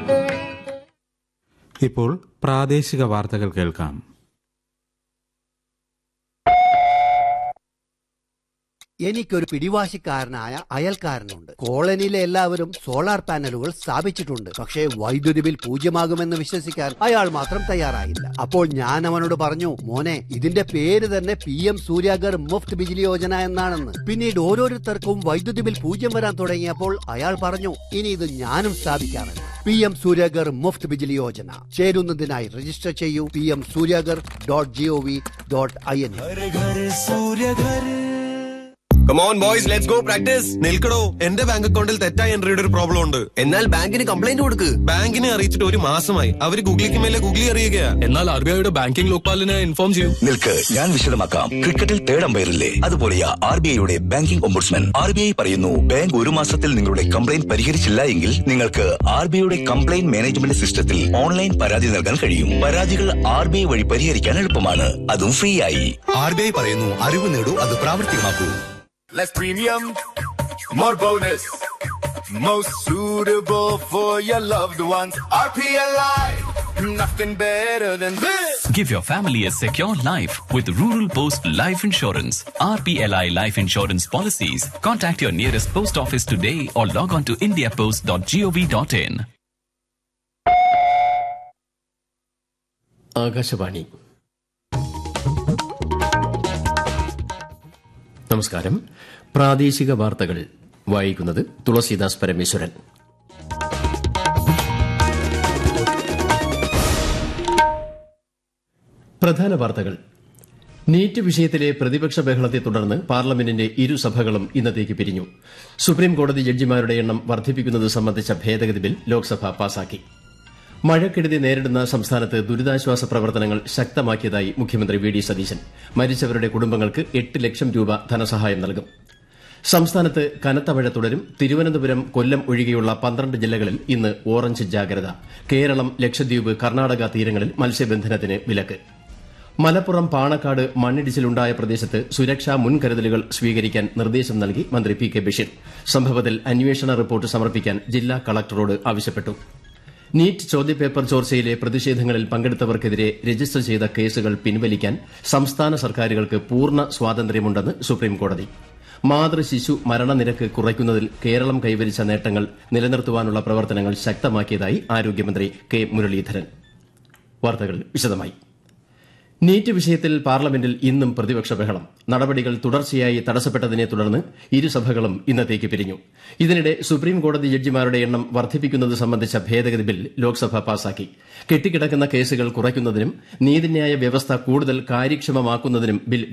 ഇപ്പോൾ പ്രാദേശിക വാർത്തകൾ കേൾക്കാം എനിക്കൊരു പിടിവാശിക്കാരനായ അയൽക്കാരനുണ്ട് കോളനിയിലെ എല്ലാവരും സോളാർ പാനലുകൾ സ്ഥാപിച്ചിട്ടുണ്ട് പക്ഷേ വൈദ്യുതി ബിൽ പൂജ്യമാകുമെന്ന് വിശ്വസിക്കാൻ അയാൾ മാത്രം തയ്യാറായില്ല അപ്പോൾ ഞാൻ അവനോട് പറഞ്ഞു മോനെ ഇതിന്റെ പേര് തന്നെ പി എം സൂര്യാഗർ മുഫ്ത് ബിജിലി യോജന എന്നാണെന്ന് പിന്നീട് ഓരോരുത്തർക്കും വൈദ്യുതി ബിൽ പൂജ്യം വരാൻ തുടങ്ങിയപ്പോൾ അയാൾ പറഞ്ഞു ഇനി ഇത് ഞാനും സ്ഥാപിക്കാമെന്ന് പി എം സൂര്യാഗർ മുഫ്ത് ബിജിലി യോജന ചേരുന്നതിനായി രജിസ്റ്റർ ചെയ്യൂ P M Suryaghar dot G O V dot I N come on boys let's go practice നിൽക്കടോ എന്റെ ബാങ്ക് അക്കൗണ്ടിൽ തെറ്റായ എൻട്രിയുടെ ഒരു പ്രോബ്ലം ഉണ്ട് എന്നാൽ ബാങ്കിന് കംപ്ലൈന്റ് കൊടുക്ക് ബാങ്കിനെ അറിയിച്ചിട്ട് ഒരു മാസമായി അവര് ഗൂഗിളിക്ക് മേലെ ഗൂഗിളി അറിയുകയാ എന്നാൽ ആർ ബി ഐയുടെ ബാങ്കിംഗ് ലോക്പാലിനെ ഇൻഫോം ചെയ്യൂ നിൽക്ക് ഞാൻ വിശദമാക്കാം ക്രിക്കറ്റിൽ തേർഡ് അമ്പയറില്ലേ അതുപോലെയാ ആർ ബി ഐയുടെ banking ombudsman R B I പറയുന്നു ബാങ്ക് ഒരു മാസത്തിൽ നിങ്ങളുടെ കംപ്ലൈന്റ് പരിഹരിച്ചില്ല എങ്കിൽ നിങ്ങൾക്ക് ആർ ബി ഐയുടെ കംപ്ലൈന്റ് മാനേജ്മെന്റ് സിസ്റ്റത്തിൽ ഓൺലൈൻ പരാതി നൽകാൻ കഴിയും പരാതികൾ ആർ ബി ഐ വഴി പരിഹരിക്കാൻ എളുപ്പമാണ് അതും ഫ്രീ ആയി ആർ ബി ഐ പറയുന്നു അറിവ് നേടൂ അത് പ്രാവർത്തികമാക്കൂ Less premium, more bonus. Most suitable for your loved ones. RPLI, nothing better than this. Give your family a secure life with Rural Post Life Insurance. RPLI Life Insurance Policies. Contact your nearest post office today or log on to indiapost.gov.in. Akashvani നമസ്കാരം പ്രാദേശിക വാർത്തകൾ വായിക്കുന്നത് തുളസീദാസ് പരമേശ്വരൻ പ്രധാന വാർത്തകൾ NEET വിഷയത്തിലെ പ്രതിപക്ഷ ബഹളത്തെ തുടർന്ന് പാർലമെന്റിന്റെ ഇരുസഭകളും ഇന്നത്തേക്ക് പിരിഞ്ഞു സുപ്രീം കോടതി ജഡ്ജിമാരുടെ എണ്ണം വർദ്ധിപ്പിക്കുന്നത് സംബന്ധിച്ച ഭേദഗതി ബിൽ ലോക്സഭ പാസാക്കി മഴക്കെടുതി നേരിടുന്ന സംസ്ഥാനത്ത് ദുരിതാശ്വാസ പ്രവർത്തനങ്ങൾ ശക്തമാക്കിയതായി മുഖ്യമന്ത്രി വി ഡി സതീശൻ മരിച്ചവരുടെ കുടുംബങ്ങൾക്ക് എട്ട് ലക്ഷം രൂപ ധനസഹായം നൽകും സംസ്ഥാനത്ത് കനത്ത മഴ തുടരും തിരുവനന്തപുരം കൊല്ലം ഒഴികെയുള്ള പന്ത്രണ്ട് ജില്ലകളിൽ ഇന്ന് ഓറഞ്ച് ജാഗ്രത കേരളം ലക്ഷദ്വീപ് കർണാടക തീരങ്ങളിൽ മത്സ്യബന്ധനത്തിന് വിലക്ക് മലപ്പുറം പാണക്കാട് മണ്ണിടിച്ചിലുണ്ടായ പ്രദേശത്ത് സുരക്ഷാ മുൻകരുതലുകൾ സ്വീകരിക്കാൻ നിർദ്ദേശം നൽകി മന്ത്രി പി കെ ബഷീർ സംഭവത്തിൽ അന്വേഷണ റിപ്പോർട്ട് സമർപ്പിക്കാൻ ജില്ലാ കളക്ടറോട് ആവശ്യപ്പെട്ടു നീറ്റ് ചോദ്യപേപ്പർ ചോർച്ചയിലെ പ്രതിഷേധങ്ങളിൽ പങ്കെടുത്തവർക്കെതിരെ രജിസ്റ്റർ ചെയ്ത കേസുകൾ പിൻവലിക്കാൻ സംസ്ഥാന സർക്കാരുകൾക്ക് പൂർണ്ണ സ്വാതന്ത്ര്യമുണ്ടെന്ന് സുപ്രീംകോടതി മാതൃ ശിശു മരണനിരക്ക് കുറയ്ക്കുന്നതിൽ കേരളം കൈവരിച്ച നേട്ടങ്ങൾ നിലനിർത്തുവാനുള്ള പ്രവർത്തനങ്ങൾ ശക്തമാക്കിയതായി ആരോഗ്യമന്ത്രി കെ മുരളീധരൻ വാർത്തകൾ വിശദമായി നീറ്റ് വിഷയത്തിൽ പാർലമെന്റിൽ ഇന്നും പ്രതിപക്ഷ ബഹളം നടപടികൾ തുടർച്ചയായി തടസ്സപ്പെട്ടതിനെ തുടർന്ന് ഇരുസഭകളും ഇന്നത്തേക്ക് പിരിഞ്ഞു ഇതിനിടെ സുപ്രീം കോടതി ജഡ്ജിമാരുടെ എണ്ണം വർദ്ധിപ്പിക്കുന്നത് സംബന്ധിച്ച ഭേദഗതി ബിൽ ലോക്സഭ പാസാക്കി കെട്ടിക്കിടക്കുന്ന കേസുകൾ കുറയ്ക്കുന്നതിനും നീതിന്യായ വ്യവസ്ഥ കൂടുതൽ കാര്യക്ഷമമാക്കുന്നതിനും ബിൽ